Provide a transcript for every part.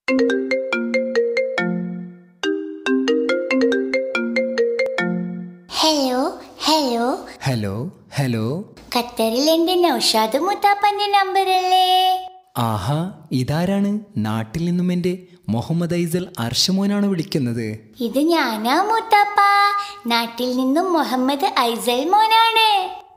hello hello hello hello ഖത്തറിൽ എൻ്റെ നൗഷാദ് മുത്താപ്പൻ്റെ നമ്പറല്ലേ ആഹാ ഇതാരാണ് നാട്ടിൽ നിന്നും എൻ്റെ മുഹമ്മദ് ഐസൽ അർഷമോനാണ് വിളിക്കുന്നത് ഇത് ഞാനാ മുത്താപ്പ നാട്ടിൽ നിന്നും മുഹമ്മദ് ഐസൽ മോനാണ്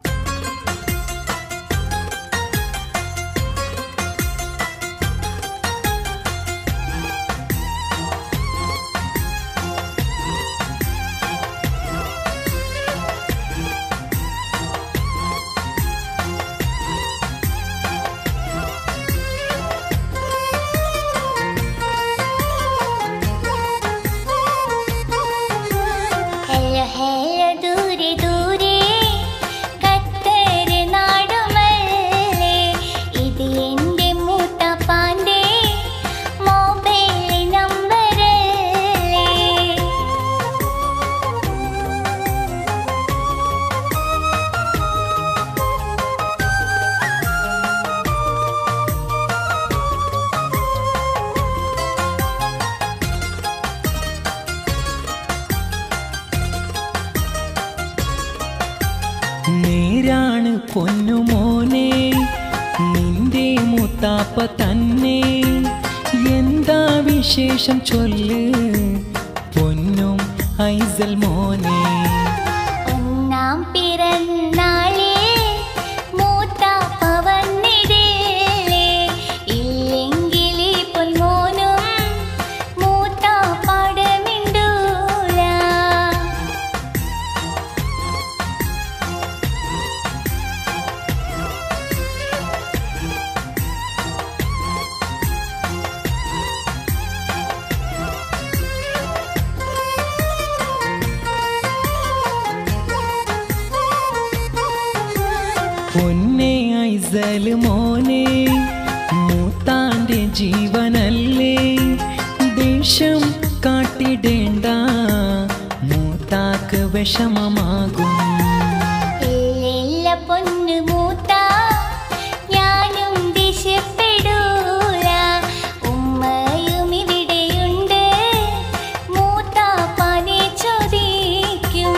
ഹലോ ഹലോ ദൂരെ ദൂരെ ഖത്തർ നാടുമല്ലേ ഇത് എൻ്റെ മൂത്താപ്പാൻ്റെ മൊബൈൽ നമ്പറല്ലേ നേരാണ് പൊന്നുമോനെ നിന്റെ മുത്താപ്പ തന്നെ എന്താ വിശേഷം ചൊല്ല് പൊന്നും ഐസൽ മോനെ ഒന്നാം പിറന്നാളിൽ മൂത്താപ്പ വന്നിടില്ലേ ഇല്ലെങ്കിൽ ഈ പൊന്മോനും മൂത്താപ്പാടെ മിണ്ടൂല പൊന്നെ ഐസൽ മോനെ മൂത്താന്റെ ജീവനല്ലേ ദേഷ്യം കാട്ടിടേണ്ട മൂത്താക്ക് വിഷമമാകും ഇല്ലില്ല പൊന്നു മൂത്ത ഞാനും ദേഷ്യപ്പെടൂല ഉമ്മയും ഇവിടെയുണ്ട് മൂത്താപ്പാനെ ചോദിക്കും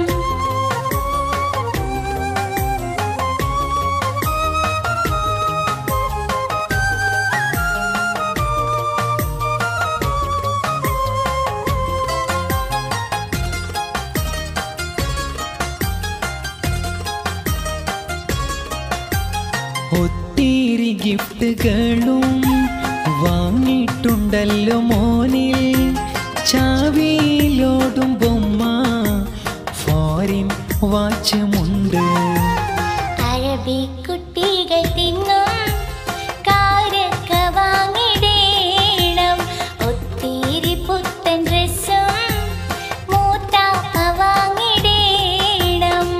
ഒത്തിരി ഗിഫ്റ്റുകളും വാങ്ങിയിട്ടുണ്ടല്ലോ മോനിൽ ചാവിയിലോടും ബൊമ്മ ഫോറിൻ വാച്ചുമുണ്ട് അറബി കുട്ടികൾ തിന്നും കാരക്ക വാങ്ങിടേണം ഒത്തിരി പുത്തൻ ഡ്രസ്സും മൂത്താപ്പ വാങ്ങിടേണം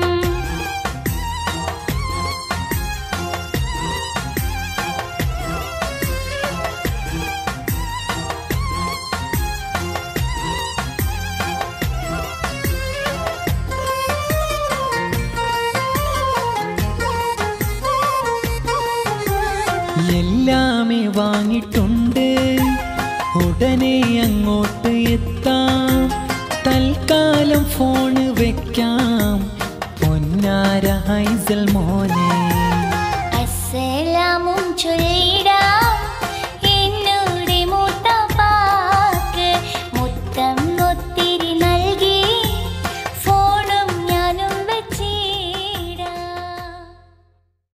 എല്ലാമേ വാങ്ങിയിട്ടുണ്ട് ഉടനെ അങ്ങോട്ട്